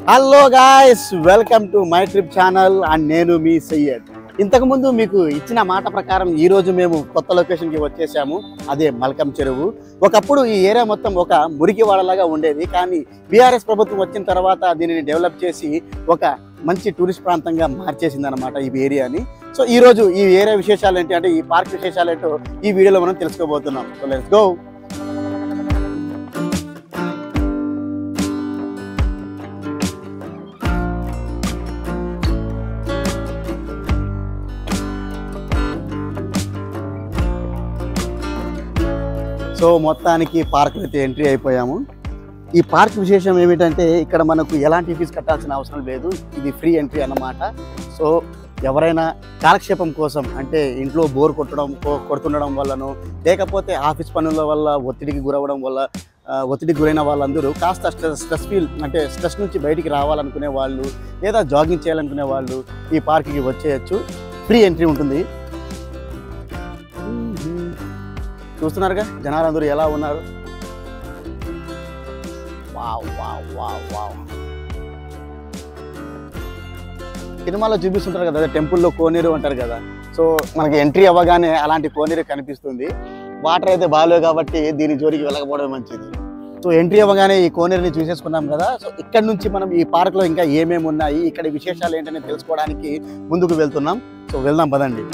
Hello guys welcome to my trip channel and నేను మీ సయ్యద్ ఇంతకుముందు మీకు ఇచ్చిన మాట ప్రకారం ఈ రోజు మేము కొత్త లొకేషన్కి వచ్చేసాము అదే మల్కం చెరువు ఒకప్పుడు ఈ ఏరియా మొత్తం ఒక మురికి వాడలాగా ఉండేది కానీ బీఆర్ఎస్ ప్రభుత్వం వచ్చిన తర్వాత దీనిని డెవలప్ చేసి ఒక మంచి టూరిస్ట్ ప్రాంతంగా మార్చేసింది అనమాట ఈ ఏరియాని సో ఈ రోజు ఈ ఏరియా విశేషాలు ఏంటి అంటే ఈ పార్క్ విశేషాలు ఏంటో ఈ వీడియోలో మనం తెలుసుకోబోతున్నాం సో లెట్స్ గో సో మొత్తానికి పార్క్ అయితే ఎంట్రీ అయిపోయాము ఈ పార్క్ విశేషం ఏమిటంటే ఇక్కడ మనకు ఎలాంటి ఫీజు కట్టాల్సిన అవసరం లేదు ఇది ఫ్రీ ఎంట్రీ అన్నమాట సో ఎవరైనా కాలక్షేపం కోసం అంటే ఇంట్లో బోర్ కొట్టడం కొ- కొడుతుండడం వల్లనో లేకపోతే ఆఫీస్ పనుల వల్ల ఒత్తిడికి గురవడం వల్ల ఆ, ఒత్తిడికి గురైన వాళ్ళందరూ కాస్త స్ట్రెస్ స్ట్రెస్ ఫీల్ అంటే స్ట్రెస్ నుంచి బయటికి రావాలనుకునే వాళ్ళు లేదా జాగింగ్ చేయాలనుకునే వాళ్ళు ఈ పార్క్కి వచ్చేయచ్చు ఫ్రీ ఎంట్రీ ఉంటుంది చూస్తున్నారుగా జనాలందరూ ఎలా ఉన్నారు వావ్ వావ్ వావ్ వావ్ సినిమాలో చూపిస్తుంటారు కదా అదే టెంపుల్లో కోనేరు అంటారు కదా సో మనకి ఎంట్రీ అవ్వగానే అలాంటి కోనేరు కనిపిస్తుంది వాటర్ అయితే బాగాలేవు కాబట్టి దీని జోలికి వెళ్ళకపోవడం మంచిది సో ఎంట్రీ అవ్వగానే ఈ కోనేరుని చూసేసుకున్నాం కదా సో ఇక్కడ నుంచి మనం ఈ పార్క్లో ఇంకా ఏమేమి ఉన్నాయి ఇక్కడ విశేషాలు ఏంటనే తెలుసుకోవడానికి ముందుకు వెళ్తున్నాం సో వెళ్దాం పదండి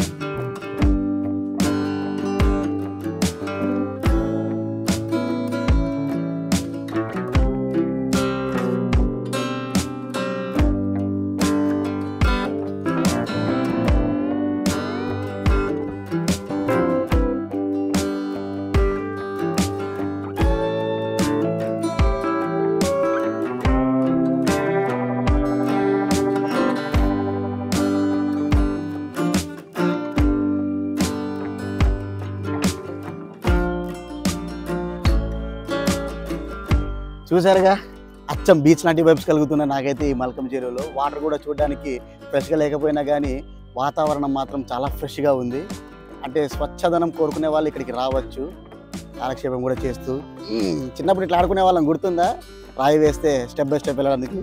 చూసారుగా అచ్చం బీచ్ లాంటి వైబ్స్ కలుగుతున్న నాకైతే ఈ మల్కం చెరువులో వాటర్ కూడా చూడడానికి ఫ్రెష్గా లేకపోయినా కానీ వాతావరణం మాత్రం చాలా ఫ్రెష్గా ఉంది అంటే స్వచ్ఛదనం కోరుకునే వాళ్ళు ఇక్కడికి రావచ్చు కాలక్షేపం కూడా చేస్తూ మ్మ్, చిన్నప్పుడు ఇట్లా ఆడుకునే వాళ్ళం గుర్తుందా రాయి వేస్తే స్టెప్ బై స్టెప్ వెళ్ళడానికి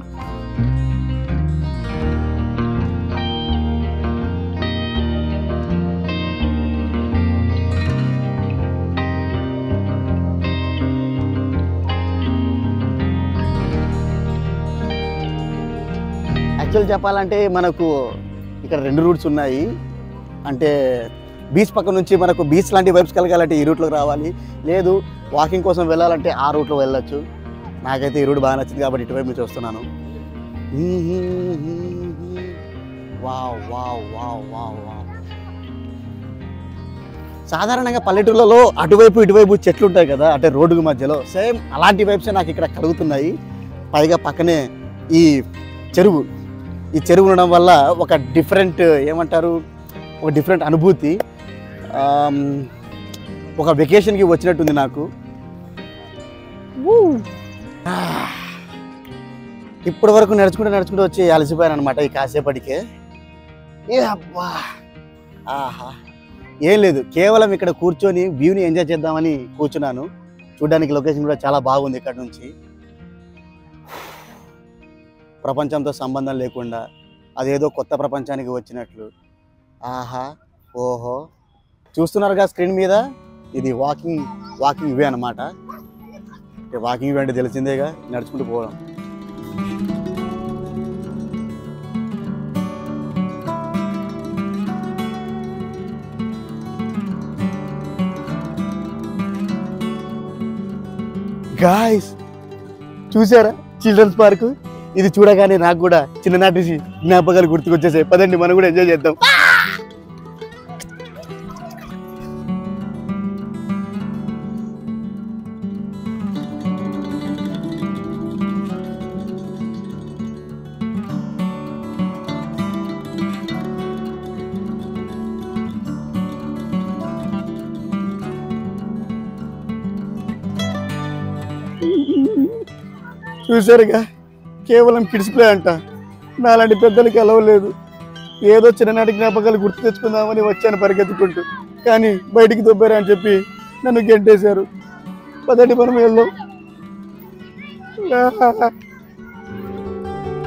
యాక్చువల్ చెప్పాలంటే మనకు ఇక్కడ రెండు రూట్స్ ఉన్నాయి అంటే బీచ్ పక్క నుంచి మనకు బీచ్ లాంటి వైబ్స్ కలగాలంటే ఈ రూట్లోకి రావాలి లేదు వాకింగ్ కోసం వెళ్ళాలంటే ఆ రూట్లో వెళ్ళొచ్చు నాకైతే ఈ రూట్ బాగా నచ్చింది కాబట్టి ఇటువైపు నుంచి వస్తున్నాను wow wow wow wow wow సాధారణంగా పల్లెటూళ్ళలో అటువైపు ఇటువైపు చెట్లు ఉంటాయి కదా అంటే రోడ్డుకు మధ్యలో సేమ్ అలాంటి వైబ్సే నాకు ఇక్కడ కలుగుతున్నాయి పైగా పక్కనే ఈ చెరువు ఈ చెరువు ఉండడం వల్ల ఒక డిఫరెంట్ ఏమంటారు ఒక డిఫరెంట్ అనుభూతి ఆమ్, ఒక వెకేషన్కి వచ్చినట్టుంది నాకు ఇప్పటి వరకు నడుచుకుంటూ నడుచుకుంటూ వచ్చి అలసిపోయాను అనమాట ఈ కాసేపటికే ఏ అబ్బా ఆహా ఏం లేదు కేవలం ఇక్కడ కూర్చొని వ్యూని ఎంజాయ్ చేద్దామని కూర్చున్నాను చూడడానికి లొకేషన్ కూడా చాలా బాగుంది ఇక్కడ నుంచి ప్రపంచంతో సంబంధం లేకుండా అదేదో కొత్త ప్రపంచానికి వచ్చినట్లు ఆహా ఓహో చూస్తున్నారుగా స్క్రీన్ మీద ఇది వాకింగ్ వాకింగ్ ఇవే అనమాట వాకింగ్ ఇవే అంటే తెలిసిందేగా నడుచుకుంటూ పోవడం గాయస్ చూసారా చిల్డ్రన్స్ పార్క్ ఇది చూడగానే నాకు కూడా చిన్ననాటి జ్ఞాపకాలు గుర్తుకొచ్చేసాయి పదండి మనం కూడా ఎంజాయ్ చేద్దాం చూసారుగా కేవలం కిడ్స్ ప్లే అంట నాలాంటి పెద్దలకి అలవలేదు ఏదో చిన్ననాటి జ్ఞాపకాలు గుర్తు తెచ్చుకుందామని వచ్చాను పరిగెత్తుకుంటూ కానీ బయటికి దొబ్బారా అని చెప్పి నన్ను గెంటేశారు పదండి మనం వెళ్దాం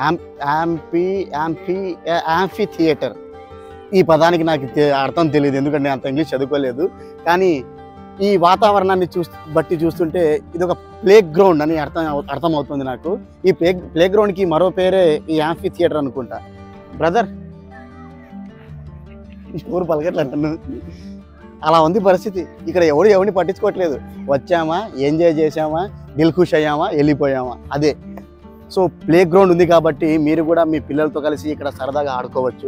యాంపీ యాంపీ యాంఫీ థియేటర్ ఈ పదానికి నాకు తె- అర్థం తెలియదు ఎందుకంటే నేను అంత ఇంగ్లీష్ చదువుకోలేదు కానీ ఈ వాతావరణాన్ని చూ బట్టి చూస్తుంటే ఇది ఒక ప్లే గ్రౌండ్ అని అర్థం అవు- అర్థం అవుతుంది నాకు ఈ ప్లే ప్లే గ్రౌండ్కి మరో పేరే ఈ యాంఫీ థియేటర్ అనుకుంటా బ్రదర్ ఊరు పలకట్లేదు నన్ను అలా ఉంది పరిస్థితి ఇక్కడ ఎవడు ఎవరిని పట్టించుకోవట్లేదు వచ్చామా ఎంజాయ్ చేసామా దిల్ ఖుష్ అయ్యామా వెళ్ళిపోయామా అదే సో ప్లే గ్రౌండ్ ఉంది కాబట్టి మీరు కూడా మీ పిల్లలతో కలిసి ఇక్కడ సరదాగా ఆడుకోవచ్చు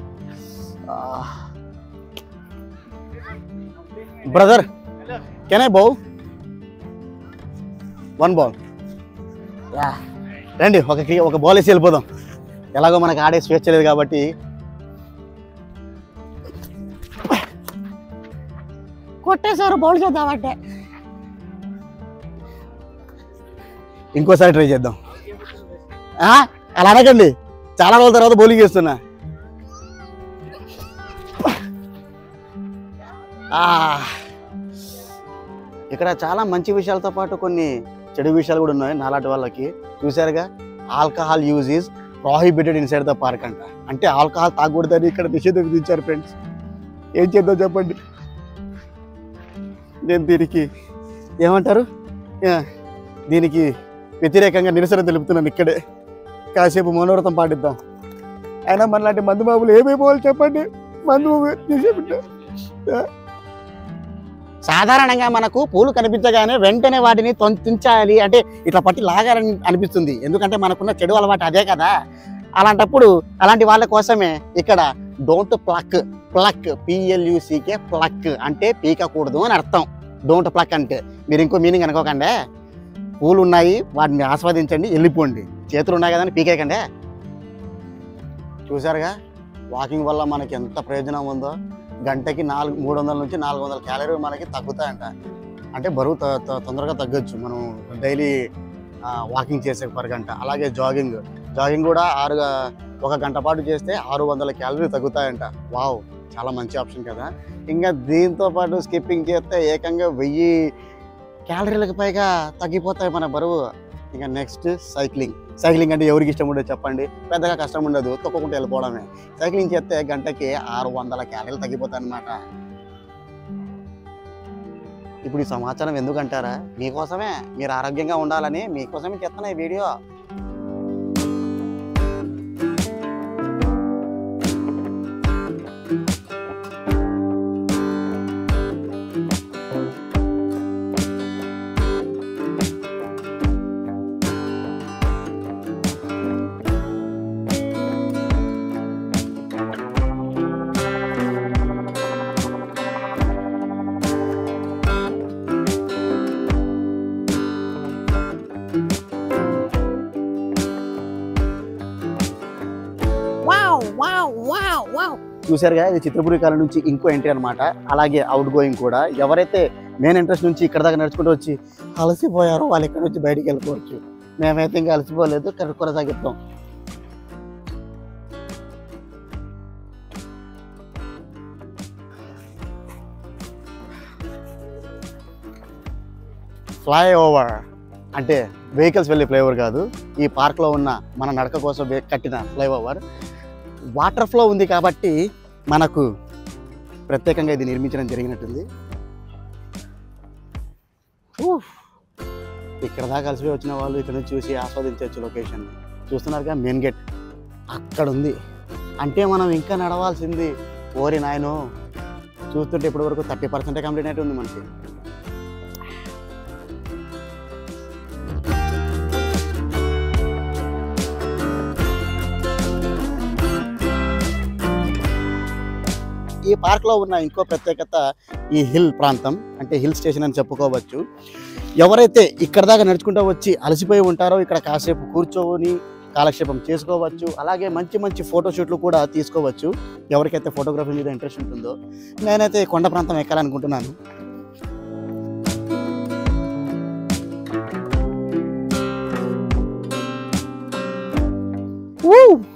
brother can I bowl one ball రండి ఒక కి- ఒక బాల్ వేసి వెళ్ళిపోదాం ఎలాగో మనకు ఆడే స్వేచ్ఛ లేదు కాబట్టి కొట్టేశారు బౌల్ చేద్దామంటే ఇంకోసారి ట్రై చేద్దాం ఆ, అలా అనకండి చాలా రోజుల తర్వాత బౌలింగ్ చేస్తున్నా ఆ, ఇక్కడ చాలా మంచి విషయాలతో పాటు కొన్ని చెడు విషయాలు కూడా ఉన్నాయి నాలాంటి వాళ్ళకి చూసారుగా alcohol use is prohibited inside the park అంట అంటే ఆల్కహాల్ తాగకూడదని ఇక్కడ నిషేధం విధించారు ఫ్రెండ్స్ ఏం చేద్దాం చెప్పండి నేను దీనికి ఏమంటారు ఆ, దీనికి వ్యతిరేకంగా నిరసన తెలుపుతున్నాను ఇక్కడే కాసేపు మనోరథం పాటిద్దాం అయినా మనలాంటి మందు బాబులు ఏమైపోవాలి చెప్పండి మందు బాబు నిషేధించా. సాధారణంగా మనకు పూలు కనిపించగానే వెంటనే వాటిని తొం- తుంచాలి అంటే ఇట్లా పట్టి లాగాలని అనిపిస్తుంది ఎందుకంటే మనకున్న చెడు అలవాటు అదే కదా అలాంటప్పుడు అలాంటి వాళ్ళ కోసమే ఇక్కడ don't pluck pluck P L U C K pluck అంటే పీకకూడదు అని అర్థం డోంట్ ప్లక్ అంటే మీరు ఇంకో మీనింగ్ అనుకోకండి పూలు ఉన్నాయి వాటిని ఆస్వాదించండి వెళ్ళిపోండి చేతులు ఉన్నాయి కదా అని పీకేయకండి చూసారుగా వాకింగ్ వల్ల మనకి ఎంత ప్రయోజనం ఉందో గంటకి నాలుగు మూడు వందల నుంచి నాలుగు వందల క్యాలరీలు మనకి తగ్గుతాయంట అంటే బరువు త- త- తొందరగా తగ్గొచ్చు మనం డైలీ వాకింగ్ చేసే పర్ గంట అలాగే జాగింగ్ జాగింగ్ కూడా ఆరు ఒక గంట పాటు చేస్తే ఆరు వందల క్యాలరీలు తగ్గుతాయంట వావ్ చాలా మంచి ఆప్షన్ కదా ఇంకా దీంతో పాటు స్కిప్పింగ్ చేస్తే ఏకంగా వెయ్యి క్యాలరీలకు పైగా తగ్గిపోతాయి మన బరువు ఇంకా నెక్స్ట్ సైక్లింగ్ సైక్లింగ్ అంటే ఎవరికి ఇష్టం ఉండదు చెప్పండి పెద్దగా కష్టం ఉండదు తొక్కకుంటూ వెళ్ళిపోవడమే సైక్లింగ్ చేస్తే గంటకి ఆరు వందల క్యాలరీలు తగ్గిపోతాయి అన్నమాట ఇప్పుడు ఈ సమాచారం ఎందుకంటారా మీకోసమే మీరు ఆరోగ్యంగా ఉండాలని మీకోసమే చెప్తున్నా ఈ video wow wow wow wow చూసారుగా ఇది చిత్రపురి కాలం నుంచి ఇంకో ఎంట్రీ అన్నమాట అలాగే అవుట్ గోయింగ్ కూడా ఎవరైతే మెయిన్ ఇంట్రెస్ట్ నుంచి ఇక్కడ దాకా నడుచుకుంటూ వచ్చి అలసిపోయారో వాళ్ళు ఇక్కడ నుంచి బయటికి వెళ్ళిపోవచ్చు మేమైతే ఇంకా అలసిపోలేదు కరెక్ట్ కొనసాగిస్తాం ఫ్లై ఓవర్ అంటే వెహికల్స్ వెళ్ళే ఫ్లైఓవర్ కాదు ఈ పార్క్లో ఉన్న మన నడక కోసం వే- కట్టిన ఫ్లైఓవర్ వాటర్ ఫ్లో ఉంది కాబట్టి మనకు ప్రత్యేకంగా ఇది నిర్మించడం జరిగినట్టుంది ఊఫ్. ఇక్కడ దాకా కలిసిపోయి వచ్చిన వాళ్ళు ఇక్కడ నుంచి చూసి ఆస్వాదించవచ్చు లొకేషన్ చూస్తున్నారుగా మెయిన్ గేట్ అక్కడ ఉంది అంటే మనం ఇంకా నడవాల్సింది ఓరి నాయనో చూస్తుంటే ఇప్పటి వరకు థర్టీ పర్సెంటే కంప్లీట్ అయితే ఉంది మనకి ఈ పార్క్లో ఉన్న ఇంకో ప్రత్యేకత ఈ హిల్ ప్రాంతం అంటే హిల్ స్టేషన్ అని చెప్పుకోవచ్చు ఎవరైతే ఇక్కడ దాకా నడుచుకుంటూ వచ్చి అలసిపోయి ఉంటారో ఇక్కడ కాసేపు కూర్చొని కాలక్షేపం చేసుకోవచ్చు అలాగే మంచి మంచి ఫోటోషూట్లు కూడా తీసుకోవచ్చు ఎవరికైతే ఫోటోగ్రఫీ మీద ఇంట్రెస్ట్ ఉంటుందో నేనైతే ఈ కొండ ప్రాంతం ఎక్కాలనుకుంటున్నాను ఊ!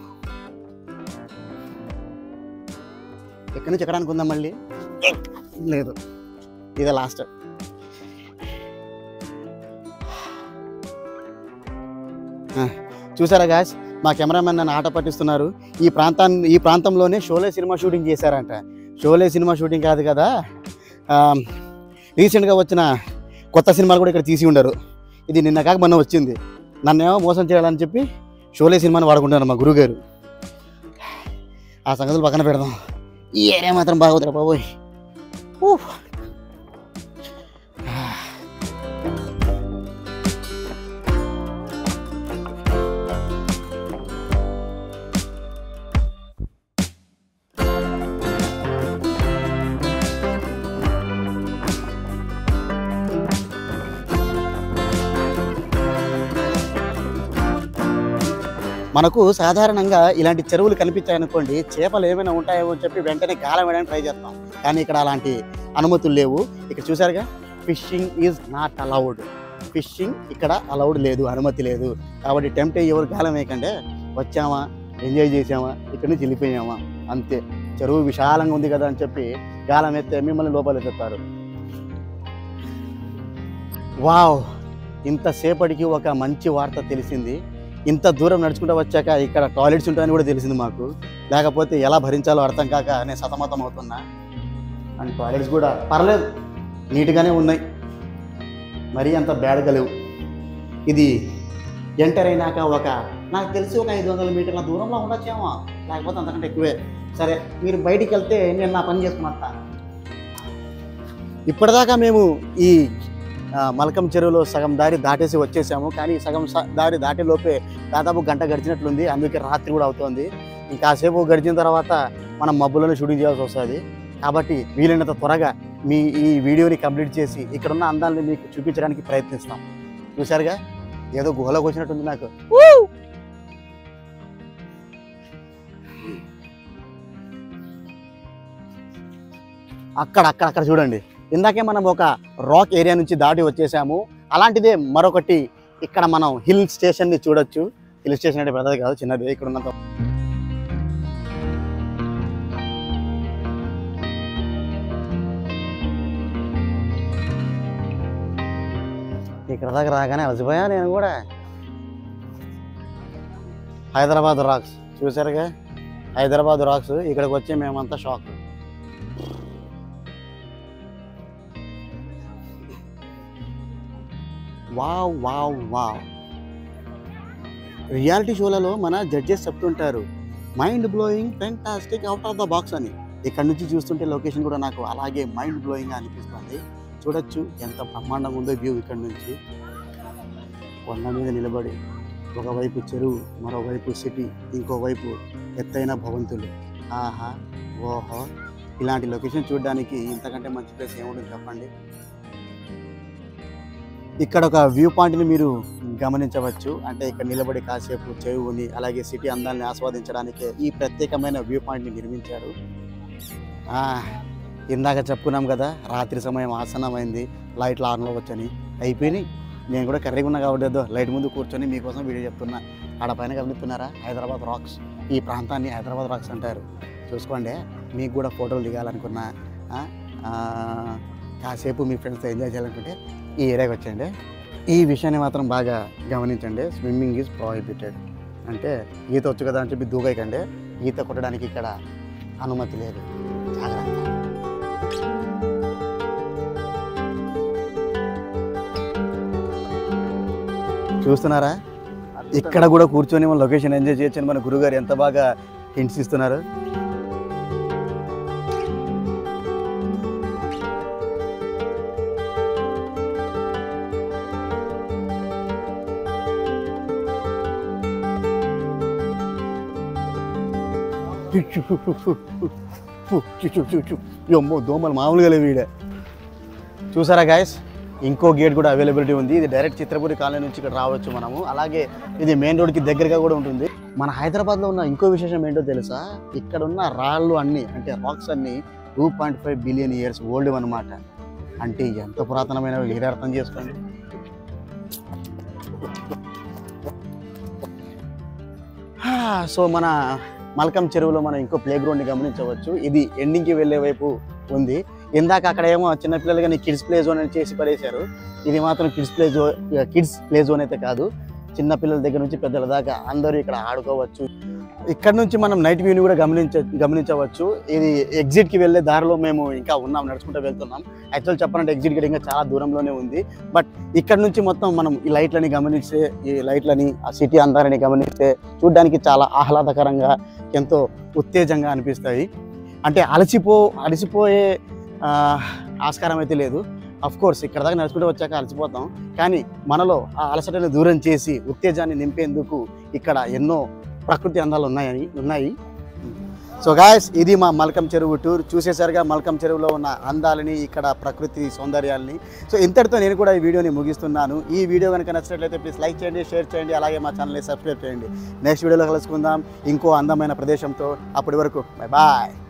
ఎక్కడి నుంచి ఎక్కడానికి ఉందా మళ్ళీ లేదు ఇదే లాస్ట్ చూసారా గాస్ మా కెమెరామెన్ నన్ను ఆట పట్టిస్తున్నారు ఈ ప్రాంతాన్ని ఈ ప్రాంతంలోనే షోలే సినిమా షూటింగ్ చేశారంట షోలే సినిమా షూటింగ్ కాదు కదా రీసెంట్గా వచ్చిన కొత్త సినిమాలు కూడా ఇక్కడ తీసి ఉండరు ఇది నిన్న కాక మొన్న వచ్చింది నన్నేమో మోసం చేయాలని చెప్పి షోలే సినిమాని వాడుకుంటున్నారు మా గురుగారు ఆ సంగతులు పక్కన పెడదాం ఈ ఏరియా మాత్రం బాగోదురా బాబోయ్ ఊఫ్. మనకు సాధారణంగా ఇలాంటి చెరువులు కనిపించాయనుకోండి చేపలు ఏమైనా ఉంటాయేమో అని చెప్పి వెంటనే గాలం వేయడానికి ట్రై చేస్తాం కానీ ఇక్కడ అలాంటి అనుమతులు లేవు ఇక్కడ చూసారుగా fishing is not allowed fishing ఇక్కడ అలౌడ్ లేదు అనుమతి లేదు కాబట్టి టెంప్ట్ అయ్యి ఎవరు గాలం వేయకండి వచ్చామా ఎంజాయ్ చేసామా ఇక్కడి నుంచి వెళ్ళిపోయామా అంతే చెరువు విశాలంగా ఉంది కదా అని చెప్పి గాలం ఎత్తే మిమ్మల్ని లోపల ఎత్తుతారు వావ్ ఇంతసేపటికి ఒక మంచి వార్త తెలిసింది ఇంత దూరం నడుచుకుంటూ వచ్చాక ఇక్కడ టాయిలెట్స్ ఉంటాయని కూడా తెలిసింది మాకు లేకపోతే ఎలా భరించాలో అర్థం కాక నేను సతమతం అవుతున్నా అండ్ టాయిలెట్స్ కూడా పర్లేదు నీట్గానే ఉన్నాయి మరీ అంత బ్యాడ్గా లేవు ఇది ఎంటర్ అయినాక ఒక నాకు తెలిసి ఒక ఐదు వందల మీటర్ల దూరంలో ఉండొచ్చేమో లేకపోతే అంతకంటే ఎక్కువే సరే మీరు బయటికి వెళ్తే నేను నా పని చేసుకున్నా ఇప్పటిదాకా మేము ఈ ఆ, మల్కం చెరువులో సగం దారి దాటేసి వచ్చేసాము కానీ సగం స- దారి దాటే లోపే దాదాపు గంట గడిచినట్లుంది అందుకే రాత్రి కూడా అవుతోంది ఇంకాసేపు గడిచిన తర్వాత మనం మబ్బులను షూటింగ్ చేయాల్సి వస్తుంది కాబట్టి వీలైనంత త్వరగా మీ ఈ వీడియోని కంప్లీట్ చేసి ఇక్కడున్న అందాలని మీకు చూపించడానికి ప్రయత్నిస్తాం చూశారుగా ఏదో గుహలోకి వచ్చినట్టుంది నాకు అక్కడ అక్కడ అక్కడ చూడండి ఇందాకే మనం ఒక రాక్ ఏరియా నుంచి దాటి వచ్చేసాము అలాంటిదే మరొకటి ఇక్కడ మనం హిల్ స్టేషన్ ని చూడొచ్చు హిల్ స్టేషన్ అంటే పెద్దది కాదు చిన్నది ఇక్కడ ఉన్నంత ఇక్కడ దాకా రాగానే అలసిపోయా నేను కూడా హైదరాబాద్ రాక్స్ చూసారుగా హైదరాబాద్ రాక్స్ ఇక్కడికి వచ్చి మేమంతా shock wow wow wow reality షోలలో మన జడ్జెస్ చెప్తుంటారు mind blowing fantastic out of the box అని ఇక్కడ నుంచి చూస్తుంటే లొకేషన్ కూడా నాకు అలాగే మైండ్ బ్లోయింగ్ అనిపిస్తుంది చూడొచ్చు ఎంత బ్రహ్మాండంగా ఉందో వ్యూ ఇక్కడ నుంచి కొండ మీద నిలబడి ఒకవైపు చెరువు మరోవైపు సిటీ ఇంకోవైపు ఎత్తైన భవంతులు ఆహా ఓహో ఇలాంటి లొకేషన్ చూడడానికి ఇంతకంటే మంచి ప్లేస్ ఏముంటుంది చెప్పండి ఇక్కడ ఒక వ్యూ పాయింట్ని మీరు గమనించవచ్చు అంటే ఇక్కడ నిలబడి కాసేపు చెరువుని అలాగే సిటీ అందాన్ని ఆస్వాదించడానికి ఈ ప్రత్యేకమైన వ్యూ పాయింట్ని నిర్మించారు ఆ, ఇందాక చెప్పుకున్నాం కదా రాత్రి సమయం ఆసనమైంది లైట్లు ఆన్లో వచ్చని అయిపోయినాయి నేను కూడా కర్రీగా ఉన్నా కాబట్టి ఏదో లైట్ ముందు కూర్చొని మీకోసం వీడియో చెప్తున్నా ఆడ పైన గమనిస్తున్నారా హైదరాబాద్ రాక్స్ ఈ ప్రాంతాన్ని హైదరాబాద్ రాక్స్ అంటారు చూసుకోండి మీకు కూడా ఫోటోలు దిగాలనుకున్నా ఆ, ఆ, కాసేపు మీ ఫ్రెండ్స్తో ఎంజాయ్ చేయాలనుకుంటే ఈ ఏరియాకి వచ్చేయండి ఈ విషయాన్ని మాత్రం బాగా గమనించండి స్విమ్మింగ్ ఈజ్ ప్రాహిబిటెడ్ అంటే ఈత వచ్చు కదా అని చెప్పి దూకైకండి ఈత కొట్టడానికి ఇక్కడ అనుమతి లేదు జాగ్రత్త చూస్తున్నారా ఇక్కడ కూడా కూర్చొని మన లొకేషన్ ఎంజాయ్ చేయొచ్చని మన గురుగారు ఎంత బాగా హింట్స్ ఇస్తున్నారు అమ్మో దోమలు మామూలుగా లేవు ఈడ చూసారా గాయస్ ఇంకో గేట్ కూడా అవైలబిలిటీ ఉంది ఇది డైరెక్ట్ చిత్రపూరి కాలనీ నుంచి ఇక్కడ రావచ్చు మనము అలాగే ఇది మెయిన్ రోడ్కి దగ్గరగా కూడా ఉంటుంది మన హైదరాబాద్లో ఉన్న ఇంకో విశేషం ఏంటో తెలుసా ఇక్కడ ఉన్న రాళ్ళు అన్ని అంటే రాక్స్ అన్ని two point five billion years old అనమాట అంటే ఎంత పురాతనమైన మీరే అర్థం చేసుకోండి సో మన మల్కం చెరువులో మనం ఇంకో ప్లే గ్రౌండ్ని గమనించవచ్చు ఇది ఎండింగ్కి వెళ్ళే వైపు ఉంది ఇందాక అక్కడ ఏమో చిన్నపిల్లలుగా కిడ్స్ ప్లే జోన్ అని చేసి పడేశారు ఇది మాత్రం kids play zone kids play zone అయితే కాదు చిన్న పిల్లల దగ్గర నుంచి పెద్దల దాకా అందరూ ఇక్కడ ఆడుకోవచ్చు ఇక్కడ నుంచి మనం నైట్ వ్యూని కూడా గమనించ గమనించవచ్చు ఇది ఎగ్జిట్కి వెళ్ళే దారిలో మేము ఇంకా ఉన్నాం నడుచుకుంటూ వెళ్తున్నాం యాక్చువల్ చెప్పాలంటే ఎగ్జిట్ గడి ఇంకా చాలా దూరంలోనే ఉంది బట్ ఇక్కడ నుంచి మొత్తం మనం ఈ లైట్లని గమనిస్తే ఈ లైట్లని ఆ సిటీ అందాలని గమనిస్తే చూడడానికి చాలా ఆహ్లాదకరంగా ఎంతో ఉత్తేజంగా అనిపిస్తాయి అంటే అలసిపో అలసిపోయే ఆ, ఆస్కారం అయితే లేదు అఫ్ కోర్స్ ఇక్కడ దాకా నడుచుకుంటూ వచ్చాక అలసిపోతాం కానీ మనలో ఆ అలసటను దూరం చేసి ఉత్తేజాన్ని నింపేందుకు ఇక్కడ ఎన్నో ప్రకృతి అందాలు ఉన్నాయని ఉన్నాయి సో గాయస్ ఇది మా మల్కం చెరువు టూర్ చూసేసరిగా మల్కం చెరువులో ఉన్న అందాలని ఇక్కడ ప్రకృతి సౌందర్యాలని సో ఇంతటితో నేను కూడా ఈ వీడియోని ముగిస్తున్నాను ఈ వీడియో కనుక నచ్చినట్లయితే ప్లీజ్ లైక్ చేయండి షేర్ చేయండి అలాగే మా ఛానల్ని సబ్స్క్రైబ్ చేయండి నెక్స్ట్ వీడియోలో కలుసుకుందాం ఇంకో అందమైన ప్రదేశంతో అప్పటి వరకు బాయ్ బాయ్